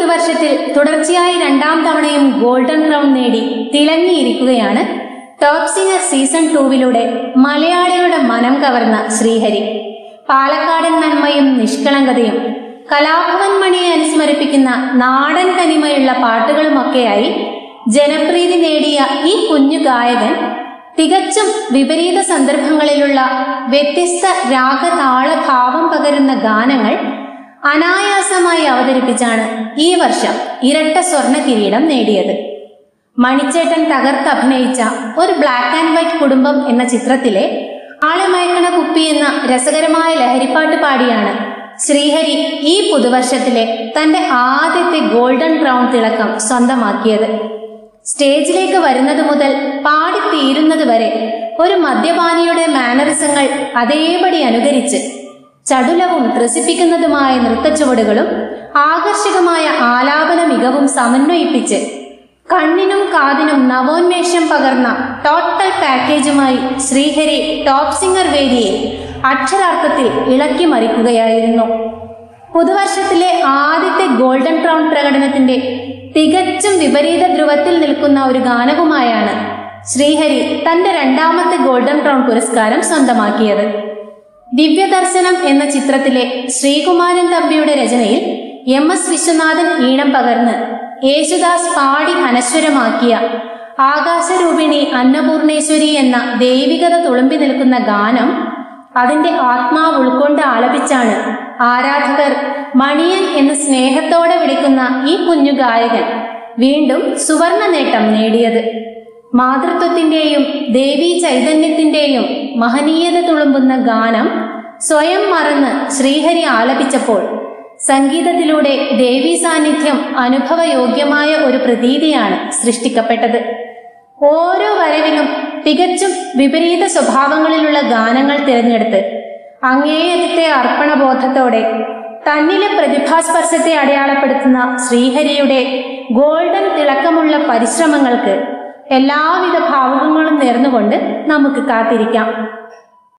പുതുവർഷത്തിൽ തുടർച്ചയായി രണ്ടാം തവണയും ഗോൾഡൻ ക്രൗൺ നേടി തിളങ്ങിയിരിക്കുകയാണ് ടോപ്പ് സിംഗർ സീസൺ ടൂവിലൂടെ മലയാളികളുടെ മനം കവർന്ന ശ്രീഹരി പാലക്കാടൻ നന്മയും നിഷ്കളങ്കതയും കലാഭവൻ മണിയെ അനുസ്മരിപ്പിക്കുന്ന നാടൻ തനിമയുള്ള പാട്ടുകളുമൊക്കെയായി ജനപ്രീതി നേടിയ ഈ കുഞ്ഞു ഗായകൻ തികച്ചും വിപരീത സന്ദർഭങ്ങളിലുള്ള വ്യത്യസ്ത രാഗതാള ഭാവം പകരുന്ന ഗാനങ്ങൾ അനായാസമായി അവതരിപ്പിച്ചാണ് ഈ വർഷം ഇരട്ട സ്വർണ്ണ കിരീടം നേടിയത് മണിച്ചേട്ടൻ തകർത്ത് അഭിനയിച്ച ഒരു ബ്ലാക്ക് ആൻഡ് വൈറ്റ് കുടുംബം എന്ന ചിത്രത്തിലെ ആളെ മയക്കണ കുപ്പി എന്ന രസകരമായ ലഹരിപ്പാട്ട് പാടിയാണ് ശ്രീഹരി ഈ പുതുവർഷത്തിലെ തന്റെ ആദ്യത്തെ ഗോൾഡൻ ക്രൗൺ തിളക്കം സ്വന്തമാക്കിയത് സ്റ്റേജിലേക്ക് വരുന്നത് മുതൽ പാടിത്തീരുന്നത് വരെ ഒരു മദ്യപാനിയുടെ മാനറിസങ്ങൾ അതേപടി അനുകരിച്ച് ചടുലവും ത്രസിപ്പിക്കുന്നതുമായ നൃത്തച്ചുവടുകളും ആകർഷകമായ ആലാപന മികവും സമന്വയിപ്പിച്ച് കണ്ണിനും കാതിനും നവോന്മേഷം പകർന്ന ടോട്ടൽ പാക്കേജുമായി ശ്രീഹരി ടോപ്പ് സിംഗർ വേദിയെ അക്ഷരാർത്ഥത്തിൽ ഇളക്കി മറിക്കുകയായിരുന്നു പുതുവർഷത്തിലെ ആദ്യത്തെ ഗോൾഡൻ ക്രൗൺ പ്രകടനത്തിന്റെ തികച്ചും വിപരീത ധ്രുവത്തിൽ നിൽക്കുന്ന ഒരു ഗാനവുമായാണ് ശ്രീഹരി തന്റെ രണ്ടാമത്തെ ഗോൾഡൻ ക്രൗൺ പുരസ്കാരം സ്വന്തമാക്കിയത് ദിവ്യദർശനം എന്ന ചിത്രത്തിലെ ശ്രീകുമാരൻ തമ്പിയുടെ രചനയിൽ എം എസ് വിശ്വനാഥൻ ഈണം പകർന്ന് യേശുദാസ് പാടി അനശ്വരമാക്കിയ ആകാശരൂപിണി അന്നപൂർണേശ്വരി എന്ന ദൈവികത തുളുമ്പി നിൽക്കുന്ന ഗാനം അതിന്റെ ആത്മാവ് ഉൾക്കൊണ്ട് ആലപിച്ചാണ് ആരാധകർ മണിയൻ എന്ന് സ്നേഹത്തോടെ വിളിക്കുന്ന ഈ കുഞ്ഞു ഗായകൻ വീണ്ടും സുവർണ നേട്ടം നേടിയത് മാതൃത്വത്തിന്റെയും ദേവീ ചൈതന്യത്തിന്റെയും മഹനീയത തുളുമ്പുന്ന ഗാനം സ്വയം മറന്ന് ശ്രീഹരി ആലപിച്ചപ്പോൾ സംഗീതത്തിലൂടെ ദേവീ സാന്നിധ്യം അനുഭവയോഗ്യമായ ഒരു പ്രതീതിയാണ് സൃഷ്ടിക്കപ്പെട്ടത് ഓരോ വരവിലും തികച്ചും വിപരീത സ്വഭാവങ്ങളിലുള്ള ഗാനങ്ങൾ തിരഞ്ഞെടുത്ത് അങ്ങേയറ്റത്തെ അർപ്പണബോധത്തോടെ തന്നിലെ പ്രതിഭാസ്പർശത്തെ അടയാളപ്പെടുത്തുന്ന ശ്രീഹരിയുടെ ഗോൾഡൻ തിളക്കമുള്ള പരിശ്രമങ്ങൾക്ക് എല്ലാവിധ ഭാവുകങ്ങളും നേർന്നുകൊണ്ട് നമുക്ക് കാത്തിരിക്കാം